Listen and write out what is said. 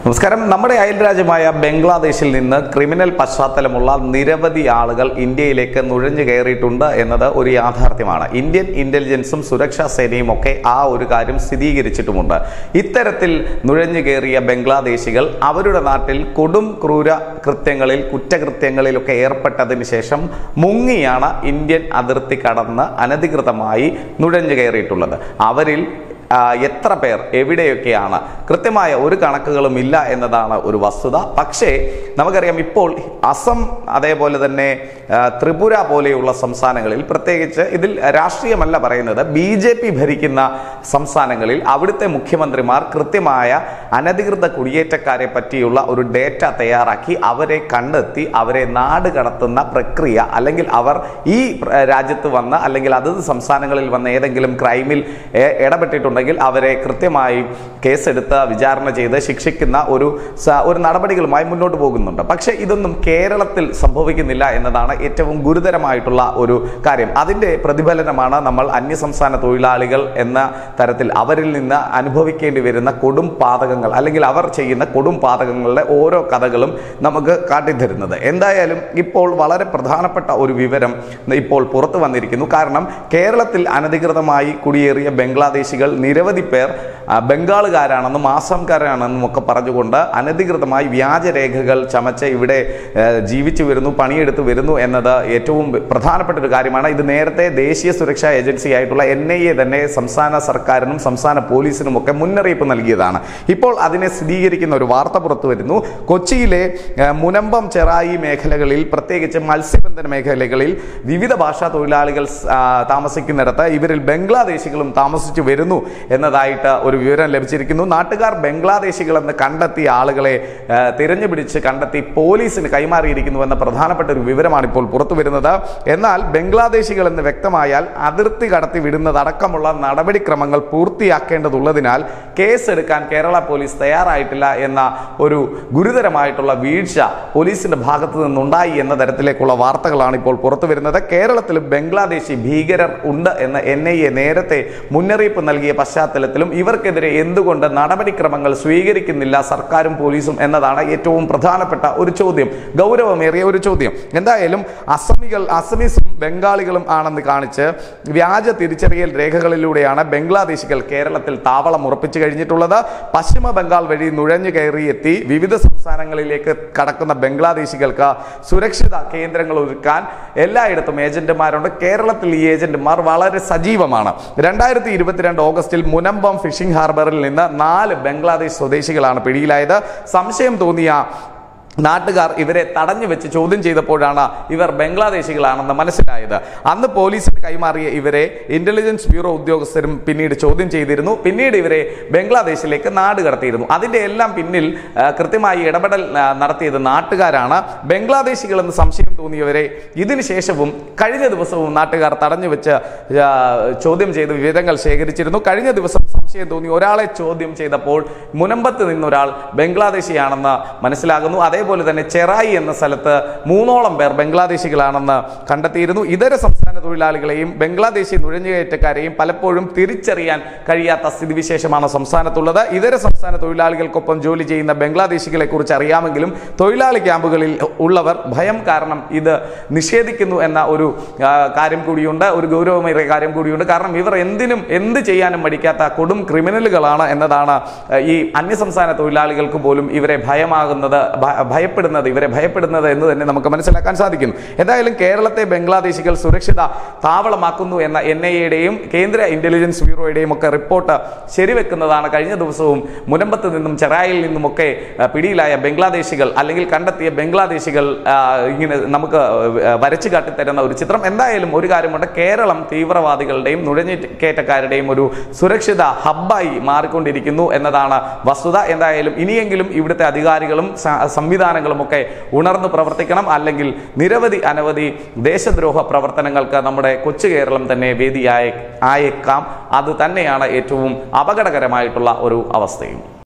നമസ്കാരം നമ്മുടെ അയൽരാജ്യമായ ബംഗ്ലാദേശിൽ നിന്ന് ക്രിമിനൽ പശ്ചാത്തലമുള്ള നിരവധി ആളുകൾ ഇന്ത്യയിലേക്ക് നുഴഞ്ഞു കയറിയിട്ടുണ്ട് എന്നത് ഒരു യാഥാർത്ഥ്യമാണ് ഇന്ത്യൻ ഇന്റലിജൻസും സുരക്ഷാ സേനയും ഒക്കെ ആ ഒരു കാര്യം സ്ഥിരീകരിച്ചിട്ടുമുണ്ട് ഇത്തരത്തിൽ നുഴഞ്ഞു കയറിയ ബംഗ്ലാദേശികൾ അവരുടെ നാട്ടിൽ കൊടും ക്രൂര കൃത്യങ്ങളിൽ കുറ്റകൃത്യങ്ങളിലൊക്കെ ഏർപ്പെട്ടതിന് ശേഷം മുങ്ങിയാണ് ഇന്ത്യൻ അതിർത്തി കടന്ന് അനധികൃതമായി നുഴഞ്ഞു കയറിയിട്ടുള്ളത് അവരിൽ ആ, എത്ര പേർ എവിടെയൊക്കെയാണ് കൃത്യമായ ഒരു കണക്കുകളും ഇല്ല എന്നതാണ് ഒരു വസ്തുത പക്ഷേ നമുക്കറിയാം ഇപ്പോൾ അസം അതേപോലെ തന്നെ ആ, ത്രിപുര പോലെയുള്ള സംസ്ഥാനങ്ങളിൽ പ്രത്യേകിച്ച് ഇതിൽ രാഷ്ട്രീയമല്ല പറയുന്നത് ബി ജെ പി ഭരിക്കുന്ന സംസ്ഥാനങ്ങളിൽ അവിടുത്തെ മുഖ്യമന്ത്രിമാർ കൃത്യമായ അനധികൃത കുടിയേറ്റക്കാരെ പറ്റിയുള്ള ഒരു ഡേറ്റ തയ്യാറാക്കി അവരെ കണ്ടെത്തി അവരെ നാട് കടത്തുന്ന പ്രക്രിയ അല്ലെങ്കിൽ അവർ ഈ പ്ര- രാജ്യത്ത് വന്ന് അല്ലെങ്കിൽ അതത് സംസ്ഥാനങ്ങളിൽ വന്ന് ഏതെങ്കിലും ക്രൈമിൽ ഏ- ഇടപെട്ടിട്ടുണ്ടെങ്കിൽ അവരെ കൃത്യമായി കേസെടുത്ത് വിചാരണ ചെയ്ത് ശിക്ഷിക്കുന്ന ഒരു സ- ഒരു നടപടികളുമായി മുന്നോട്ട് പോകുന്നുണ്ട് പക്ഷേ ഇതൊന്നും കേരളത്തിൽ സംഭവിക്കുന്നില്ല എന്നതാണ് ഏറ്റവും ഗുരുതരമായിട്ടുള്ള ഒരു കാര്യം അതിന്റെ പ്രതിഫലനമാണ് നമ്മൾ അന്യസംസ്ഥാന തൊഴിലാളികൾ എന്ന തരത്തിൽ അവരിൽ നിന്ന് അനുഭവിക്കേണ്ടി വരുന്ന കൊടും പാതകങ്ങൾ അല്ലെങ്കിൽ അവർ ചെയ്യുന്ന കൊടും പാതകങ്ങളുടെ ഓരോ കഥകളും നമുക്ക് കാട്ടിത്തരുന്നത് എന്തായാലും ഇപ്പോൾ വളരെ പ്രധാനപ്പെട്ട ഒരു വിവരം ഇപ്പോൾ പുറത്തു വന്നിരിക്കുന്നു കാരണം കേരളത്തിൽ അനധികൃതമായി കുടിയേറിയ ബംഗ്ലാദേശികൾ നിരവധി പേർ ആ, ബംഗാളുകാരാണെന്നും ആസാംകാരാണെന്നും ഒക്കെ പറഞ്ഞുകൊണ്ട് അനധികൃതമായി വ്യാജരേഖകൾ ചമച്ച് ഇവിടെ ഏ, ജീവിച്ചു വരുന്നു പണിയെടുത്ത് വരുന്നു എന്നത് ഏറ്റവും പ്രധാനപ്പെട്ട ഒരു കാര്യമാണ് ഇത് നേരത്തെ ദേശീയ സുരക്ഷാ ഏജൻസി ആയിട്ടുള്ള എൻ ഐ എ തന്നെ സംസ്ഥാന സർക്കാരിനും സംസ്ഥാന പോലീസിനും ഒക്കെ മുന്നറിയിപ്പ് നൽകിയതാണ് ഇപ്പോൾ അതിനെ സ്ഥിരീകരിക്കുന്ന ഒരു വാർത്ത പുറത്തു വരുന്നു കൊച്ചിയിലെ ഏ, മുനമ്പം ചെറായി മേഖലകളിൽ പ്രത്യേകിച്ച് മത്സ്യബന്ധന മേഖലകളിൽ വിവിധ ഭാഷാ തൊഴിലാളികൾ സ്- ആ, താമസിക്കുന്നിടത്ത് ഇവരിൽ ബംഗ്ലാദേശികളും താമസിച്ചു വരുന്നു എന്നതായിട്ട് ഒരു വിവരം ലഭിച്ചിരിക്കുന്നു നാട്ടുകാർ ബംഗ്ലാദേശികളെന്ന് കണ്ടെത്തിയ ആളുകളെ ആ, തിരഞ്ഞുപിടിച്ച് കണ്ടെത്തി പോലീസിന് കൈമാറിയിരിക്കുന്നു എന്ന പ്രധാനപ്പെട്ട ഒരു വിവരമാണ് ഇപ്പോൾ പുറത്തു വരുന്നത് എന്നാൽ ബംഗ്ലാദേശികൾ എന്ന് വ്യക്തമായാൽ അതിർത്തി കടത്തി വിടുന്നതടക്കമുള്ള നടപടിക്രമങ്ങൾ പൂർത്തിയാക്കേണ്ടതുള്ളതിനാൽ കേസെടുക്കാൻ കേരള പോലീസ് തയ്യാറായിട്ടില്ല എന്ന ഒരു ഗുരുതരമായിട്ടുള്ള വീഴ്ച പോലീസിന്റെ ഭാഗത്ത് നിന്നുണ്ടായി എന്ന തരത്തിലേക്കുള്ള വാർത്തകളാണ് ഇപ്പോൾ പുറത്തു വരുന്നത് കേരളത്തിൽ ബംഗ്ലാദേശി ഭീകരർ ഉണ്ട് എന്ന് എൻ ഐ എ നേരത്തെ മുന്നറിയിപ്പ് നൽകിയ പശ്ചാത്തലത്തിലും ഇവർക്കെതിരെ എന്തുകൊണ്ട് നടപടിക്രമങ്ങൾ സ്വീകരിക്കുന്നില്ല സർക്കാരും പോലീസും എന്നതാണ് ഏറ്റവും പ്രധാനപ്പെട്ട ഒരു ചോദ്യം ഗൗരവമേറിയ ഒരു ചോദ്യം എന്തായാലും അസമികൾ അസമീസും ബംഗാളികളും ആണെന്ന് കാണിച്ച് വ്യാജ തിരിച്ചറിയൽ രേഖകളിലൂടെയാണ് ബംഗ്ലാദേശികൾ കേരളത്തിൽ താവളം ഉറപ്പിച്ചു കഴിഞ്ഞിട്ടുള്ളത് പശ്ചിമ ബംഗാൾ വഴി നുഴഞ്ഞു കയറി എത്തി വിവിധ സംസ്ഥാനങ്ങളിലേക്ക് കടക്കുന്ന ബംഗ്ലാദേശികൾക്ക് സുരക്ഷിത കേന്ദ്രങ്ങൾ ഒരുക്കാൻ എല്ലായിടത്തും ഏജന്റുമാരുണ്ട് കേരളത്തിൽ ഈ ഏജന്റുമാർ വളരെ സജീവമാണ് രണ്ടായിരത്തി ഇരുപത്തിരണ്ട് ഓഗസ്റ്റിൽ മുനമ്പം ഫിഷിംഗ് ഹാർബറിൽ നിന്ന് നാല് ബംഗ്ലാദേശ് സ്വദേശികളാണ് പിടിയിലായത് സംശയം തോന്നിയ നാട്ടുകാർ ഇവരെ തടഞ്ഞു വെച്ച് ചോദ്യം ചെയ്തപ്പോഴാണ് ഇവർ ബംഗ്ലാദേശികളാണെന്ന് മനസ്സിലായത് അന്ന് പോലീസിന് കൈമാറിയ ഇവരെ ഇന്റലിജൻസ് ബ്യൂറോ ഉദ്യോഗസ്ഥരും പിന്നീട് ചോദ്യം ചെയ്തിരുന്നു പിന്നീട് ഇവരെ ബംഗ്ലാദേശിലേക്ക് നാട് കടത്തിയിരുന്നു അതിന്റെ എല്ലാം പിന്നിൽ ആ, കൃത്യമായി ഇടപെടൽ ആ, നടത്തിയത് നാട്ടുകാരാണ് ബംഗ്ലാദേശികളെന്ന് സംശയം തോന്നിയവരെ ഇതിനു ശേഷവും കഴിഞ്ഞ ദിവസവും നാട്ടുകാർ തടഞ്ഞു വെച്ച് ആ, ചോദ്യം ചെയ്ത് വിവരങ്ങൾ ശേഖരിച്ചിരുന്നു കഴിഞ്ഞ ദിവസം സംശയം തോന്നി ഒരാളെ ചോദ്യം ചെയ്തപ്പോൾ മുനമ്പത്ത് നിന്നൊരാൾ ബംഗ്ലാദേശിയാണെന്ന് മനസ്സിലാകുന്നു അതേപോലെ തന്നെ ചെറായി എന്ന സ്ഥലത്ത് മൂന്നോളം പേർ ബംഗ്ലാദേശികളാണെന്ന് കണ്ടെത്തിയിരുന്നു ഇതര സംസ്ഥാന തൊഴിലാളികളെയും ബംഗ്ലാദേശി നുഴഞ്ഞുകയറ്റക്കാരെയും പലപ്പോഴും തിരിച്ചറിയാൻ കഴിയാത്ത സ്ഥിതിവിശേഷമാണ് സംസ്ഥാനത്തുള്ളത് ഇതര സംസ്ഥാന തൊഴിലാളികൾക്കൊപ്പം ജോലി ചെയ്യുന്ന ബംഗ്ലാദേശികളെ കുറിച്ച് അറിയാമെങ്കിലും തൊഴിലാളി ക്യാമ്പുകളിൽ ഉള്ളവർ ഭയം കാരണം ഇത് നിഷേധിക്കുന്നു എന്ന ഒരു ആ, കാര്യം കൂടിയുണ്ട് ഒരു ഗൗരവമേറിയ കാര്യം കൂടിയുണ്ട് കാരണം ഇവർ എന്തിനും എന്ത് ചെയ്യാനും മടിക്കാത്ത കൊടും ക്രിമിനലുകളാണ് എന്നതാണ് ആ, ഈ അന്യസംസ്ഥാന തൊഴിലാളികൾക്ക് പോലും ഇവരെ ഭയമാകുന്നത് ഭ- ഭയപ്പെടുന്നത് ഇവരെ ഭയപ്പെടുന്നത് എന്ന് തന്നെ നമുക്ക് മനസ്സിലാക്കാൻ സാധിക്കുന്നു എന്തായാലും കേരളത്തെ ബംഗ്ലാദേശികൾ സുരക്ഷിത താവളമാക്കുന്നു എന്ന എൻ ഐ എയുടെയും കേന്ദ്ര ഇന്റലിജൻസ് ബ്യൂറോയുടെയും ഒക്കെ റിപ്പോർട്ട് ശരിവെക്കുന്നതാണ് കഴിഞ്ഞ ദിവസവും മുനമ്പത്ത് നിന്നും ചെറായിൽ നിന്നുമൊക്കെ ആ, പിടിയിലായ ബംഗ്ലാദേശികൾ അല്ലെങ്കിൽ കണ്ടെത്തിയ ബംഗ്ലാദേശികൾ ആ, ഇങ്ങനെ നമുക്ക് ആ, വരച്ചു കാട്ടിത്തരുന്ന ഒരു ചിത്രം എന്തായാലും ഒരു കാര്യമുണ്ട് കേരളം തീവ്രവാദികളുടെയും നുഴഞ്ഞുകയറ്റക്കാരുടെയും ഒരു സുരക്ഷിത ഹബ്ബായി മാറിക്കൊണ്ടിരിക്കുന്നു എന്നതാണ് വസ്തുത എന്തായാലും ഇനിയെങ്കിലും ഇവിടുത്തെ അധികാരികളും സ- സംവിധാനങ്ങളും ഒക്കെ ഉണർന്നു പ്രവർത്തിക്കണം അല്ലെങ്കിൽ നിരവധി അനവധി ദേശദ്രോഹ പ്രവർത്തനങ്ങൾക്ക് നമ്മുടെ കൊച്ചു കേരളം തന്നെ വേദിയായ ആയേക്കാം അത് തന്നെയാണ് ഏറ്റവും അപകടകരമായിട്ടുള്ള ഒരു അവസ്ഥയും